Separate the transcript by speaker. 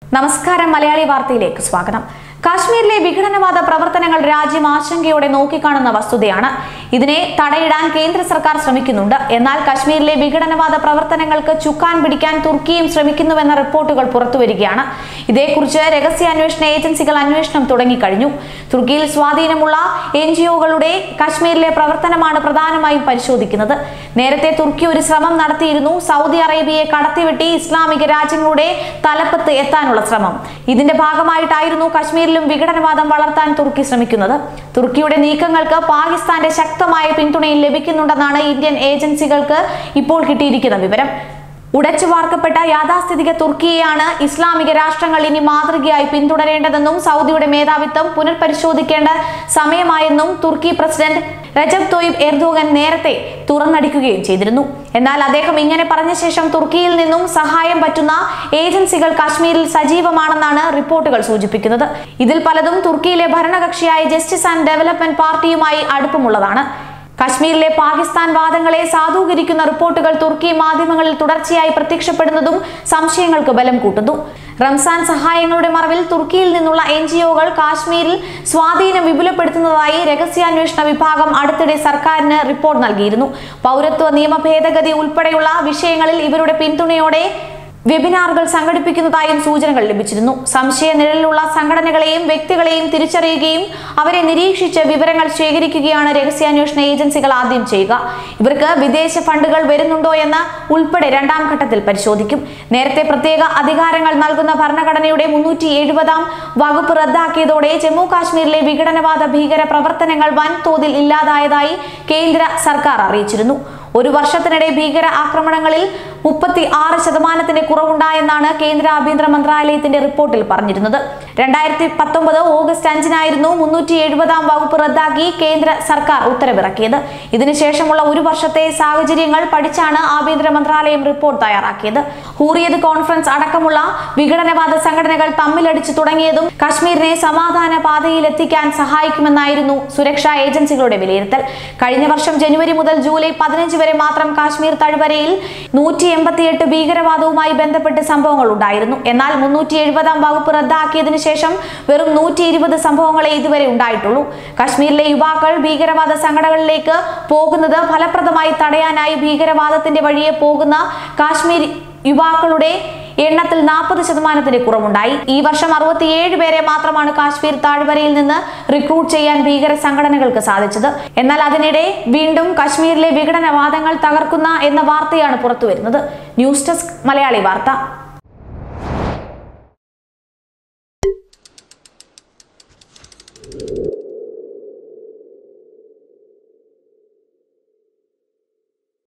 Speaker 1: നമസ്കാരം മലയാളി വാർത്തയിലേക്ക് സ്വാഗതം കാശ്മീരിലെ വിഘടനവാദ പ്രവർത്തനങ്ങൾ രാജ്യം ആശങ്കയോടെ നോക്കിക്കാണുന്ന വസ്തുതയാണ് ഇതിനെ തടയിടാൻ കേന്ദ്ര സർക്കാർ ശ്രമിക്കുന്നുണ്ട് എന്നാൽ കാശ്മീരിലെ വിഘടനവാദ പ്രവർത്തനങ്ങൾക്ക് ചുക്കാൻ പിടിക്കാൻ തുർക്കിയും ശ്രമിക്കുന്നുവെന്ന റിപ്പോർട്ടുകൾ പുറത്തുവരികയാണ് ഇതേക്കുറിച്ച് രഹസ്യാന്വേഷണ ഏജൻസികൾ അന്വേഷണം തുടങ്ങിക്കഴിഞ്ഞു തുർക്കിയിൽ സ്വാധീനമുള്ള എൻ ജി ഒകളുടെ കാശ്മീരിലെ പ്രവർത്തനമാണ് പ്രധാനമായും പരിശോധിക്കുന്നത് നേരത്തെ തുർക്കി ഒരു ശ്രമം നടത്തിയിരുന്നു സൗദി അറേബ്യയെ കടത്തിവെട്ടി ഇസ്ലാമിക രാജ്യങ്ങളുടെ തലപ്പത്ത് എത്താനുള്ള ശ്രമം ഇതിന്റെ ഭാഗമായിട്ടായിരുന്നു കശ്മീരിലും വിഘടനവാദം വളർത്താൻ തുർക്കി ശ്രമിക്കുന്നത് തുർക്കിയുടെ നീക്കങ്ങൾക്ക് പാകിസ്ഥാന്റെ ശക്തമായ പിന്തുണയും ലഭിക്കുന്നുണ്ടെന്നാണ് ഇന്ത്യൻ ഏജൻസികൾക്ക് ഇപ്പോൾ കിട്ടിയിരിക്കുന്ന വിവരം ഉടച്ചു വാർക്കപ്പെട്ട യാഥാസ്ഥിതിക തുർക്കിയെയാണ് ഇസ്ലാമിക രാഷ്ട്രങ്ങൾ ഇനി മാതൃകയായി പിന്തുടരേണ്ടതെന്നും സൗദിയുടെ മേധാവിത്വം പുനർപരിശോധിക്കേണ്ട സമയമായെന്നും തുർക്കി പ്രസിഡന്റ് രജബ് തോയിബ് എർദോഗൻ നേരത്തെ തുറന്നടിക്കുകയും ചെയ്തിരുന്നു എന്നാൽ അദ്ദേഹം ഇങ്ങനെ പറഞ്ഞ ശേഷം തുർക്കിയിൽ നിന്നും സഹായം പറ്റുന്ന ഏജൻസികൾ കാശ്മീരിൽ സജീവമാണെന്നാണ് റിപ്പോർട്ടുകൾ സൂചിപ്പിക്കുന്നത് ഇതിൽ പലതും തുർക്കിയിലെ ഭരണകക്ഷിയായ ജസ്റ്റിസ് ആൻഡ് ഡെവലപ്മെന്റ് പാർട്ടിയുമായി അടുപ്പമുള്ളതാണ് കശ്മീരിലെ പാകിസ്ഥാൻ വാദങ്ങളെ സാധൂകരിക്കുന്ന റിപ്പോർട്ടുകൾ തുർക്കി മാധ്യമങ്ങളിൽ തുടർച്ചയായി പ്രത്യക്ഷപ്പെടുന്നതും സംശയങ്ങൾക്ക് ബലം കൂട്ടുന്നു റംസാൻ സഹായങ്ങളുടെ മറവിൽ തുർക്കിയിൽ നിന്നുള്ള എൻ ജി ഒകൾ കാശ്മീരിൽ സ്വാധീനം വിപുലപ്പെടുത്തുന്നതായി രഹസ്യാന്വേഷണ വിഭാഗം അടുത്തിടെ സർക്കാരിന് റിപ്പോർട്ട് നൽകിയിരുന്നു പൗരത്വ നിയമ ഭേദഗതി ഉൾപ്പെടെയുള്ള വിഷയങ്ങളിൽ ഇവരുടെ പിന്തുണയോടെ വെബിനാറുകൾ സംഘടിപ്പിക്കുന്നതായും സൂചനകൾ ലഭിച്ചിരുന്നു സംശയ നിഴലിലുള്ള സംഘടനകളെയും വ്യക്തികളെയും തിരിച്ചറിയുകയും അവരെ നിരീക്ഷിച്ച് വിവരങ്ങൾ ശേഖരിക്കുകയാണ് രഹസ്യാന്വേഷണ ഏജൻസികൾ ആദ്യം ചെയ്യുക ഇവർക്ക് വിദേശ ഫണ്ടുകൾ വരുന്നുണ്ടോ എന്ന് ഉൾപ്പെടെ രണ്ടാം ഘട്ടത്തിൽ പരിശോധിക്കും നേരത്തെ പ്രത്യേക അധികാരങ്ങൾ നൽകുന്ന ഭരണഘടനയുടെ മുന്നൂറ്റി എഴുപതാം വകുപ്പ് റദ്ദാക്കിയതോടെ ജമ്മു കാശ്മീരിലെ വിഘടനവാദ ഭീകര പ്രവർത്തനങ്ങൾ വൻതോതിൽ ഇല്ലാതായതായി കേന്ദ്ര സർക്കാർ അറിയിച്ചിരുന്നു ഒരു വർഷത്തിനിടെ ഭീകര ആക്രമണങ്ങളിൽ മുപ്പത്തി ആറ് ശതമാനത്തിന്റെ കുറവുണ്ടായെന്നാണ് കേന്ദ്ര ആഭ്യന്തര മന്ത്രാലയത്തിന്റെ റിപ്പോർട്ടിൽ പറഞ്ഞിരുന്നത് രണ്ടായിരത്തി പത്തൊമ്പത് ഓഗസ്റ്റ് അഞ്ചിനായിരുന്നു മുന്നൂറ്റി എഴുപതാം വകുപ്പ് റദ്ദാക്കി കേന്ദ്ര സർക്കാർ ഉത്തരവിറക്കിയത് ഇതിനുശേഷമുള്ള ഒരു വർഷത്തെ സാഹചര്യങ്ങൾ പഠിച്ചാണ് ആഭ്യന്തര മന്ത്രാലയം റിപ്പോർട്ട് തയ്യാറാക്കിയത് ഹൂറിയത് കോൺഫറൻസ് അടക്കമുള്ള വിഘടനവാദ സംഘടനകൾ തമ്മിലടിച്ചു തുടങ്ങിയതും കശ്മീരിനെ സമാധാന പാതയിൽ എത്തിക്കാൻ സഹായിക്കുമെന്നായിരുന്നു സുരക്ഷാ ഏജൻസികളുടെ വിലയിരുത്തൽ കഴിഞ്ഞ വർഷം ജനുവരി മുതൽ ജൂലൈ പതിനഞ്ച് വരെ മാത്രം കാശ്മീർ താഴ്വരയിൽ നൂറ്റി എൺപത്തിയെട്ട് ഭീകരവാദവുമായി ബന്ധപ്പെട്ട് സംഭവങ്ങൾ ഉണ്ടായിരുന്നു എന്നാൽ മുന്നൂറ്റി എഴുപതാം വകുപ്പ് റദ്ദാക്കിയതിനു ശേഷം വെറും നൂറ്റി ഇരുപത് സംഭവങ്ങളെ ഇതുവരെ ഉണ്ടായിട്ടുള്ളൂ കശ്മീരിലെ യുവാക്കൾ ഭീകരവാദ സംഘടനകളിലേക്ക് പോകുന്നത് ഫലപ്രദമായി തടയാനായി ഭീകരവാദത്തിന്റെ വഴിയെ പോകുന്ന കാശ്മീർ യുവാക്കളുടെ എണ്ണത്തിൽ നാൽപ്പത് ശതമാനത്തിന്റെ കുറവുണ്ടായി ഈ വർഷം അറുപത്തിയേഴ് പേരെ മാത്രമാണ് കാശ്മീർ താഴ്വരയിൽ നിന്ന് റിക്രൂട്ട് ചെയ്യാൻ ഭീകര സംഘടനകൾക്ക് സാധിച്ചത് എന്നാൽ അതിനിടെ വീണ്ടും കശ്മീരിലെ വിഘടനവാദങ്ങൾ തകർക്കുന്ന എന്ന വാർത്തയാണ് പുറത്തുവരുന്നത് ന്യൂസ് ഡെസ്ക് മലയാളി വാർത്ത